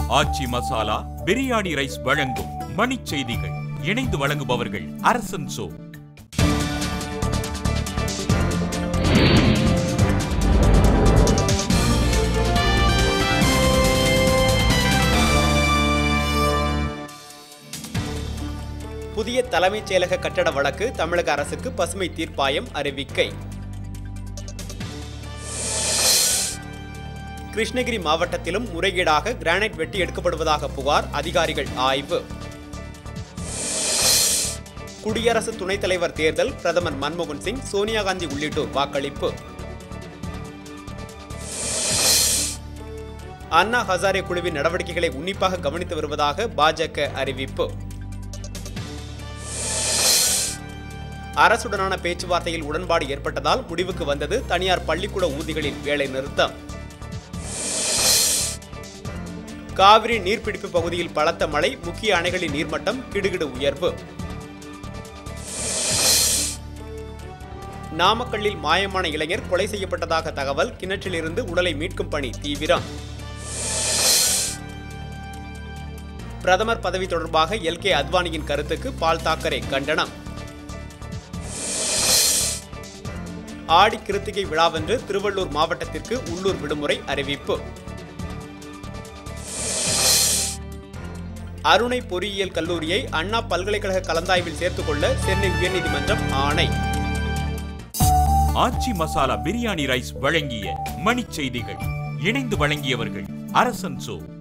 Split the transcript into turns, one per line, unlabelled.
ஆச்சி masala biryani rice வழங்கும் மணிச் செய்திகள் இணைந்து வழங்குபவர்கள் அரசன் சோ
புதிய தலைமைச் செயலக கட்டட வழக்கு தமிழக அரசுக்கு பசுமை தீர்ப்பாயம் அறிவிக்கை கிருஷ்ணகிரி மாவட்டத்திலும் முறைகேடாக கிரானைட் வெட்டி எடுக்கப்படுவதாக புகார் அதிகாரிகள் ஆய்வு குடியரசு துணைத் தலைவர் தேர்தல் பிரதமர் மன்மோகன் சிங் சோனியா காந்தி உள்ளிட்டோர் வாக்களிப்பு அண்ணா ஹசாரே குழுவின் நடவடிக்கைகளை உன்னிப்பாக கவனித்து வருவதாக பாஜக அறிவிப்பு அரசுடனான பேச்சுவார்த்தையில் உடன்பாடு ஏற்பட்டதால் முடிவுக்கு வந்தது தனியார் பள்ளிக்கூட ஊதிகளின் வேலை நிறுத்தம் காவிரி நீர்பிடிப்பு பகுதியில் பலத்த மழை முக்கிய அணைகளின் நீர்மட்டம் கிடுகிடு உயர்வு நாமக்கல்லில் மாயமான இளைஞர் கொலை செய்யப்பட்டதாக தகவல் கிணற்றிலிருந்து உடலை மீட்கும் பணி தீவிரம் பிரதமர் பதவி தொடர்பாக எல் கே அத்வானியின் கருத்துக்கு பால் தாக்கரே கண்டனம் ஆடி கிருத்திகை விழாவென்று திருவள்ளூர் மாவட்டத்திற்கு உள்ளூர் விடுமுறை அறிவிப்பு அருணை பொறியியல் கல்லூரியை அண்ணா பல்கலைக்கழக கலந்தாய்வில் சேர்த்துக் கொள்ள சென்னை உயர்நீதிமன்றம் ஆணை
ஆச்சி மசாலா பிரியாணி ரைஸ் வழங்கிய மணிச் செய்திகள் இணைந்து வழங்கியவர்கள் அரசன் சோ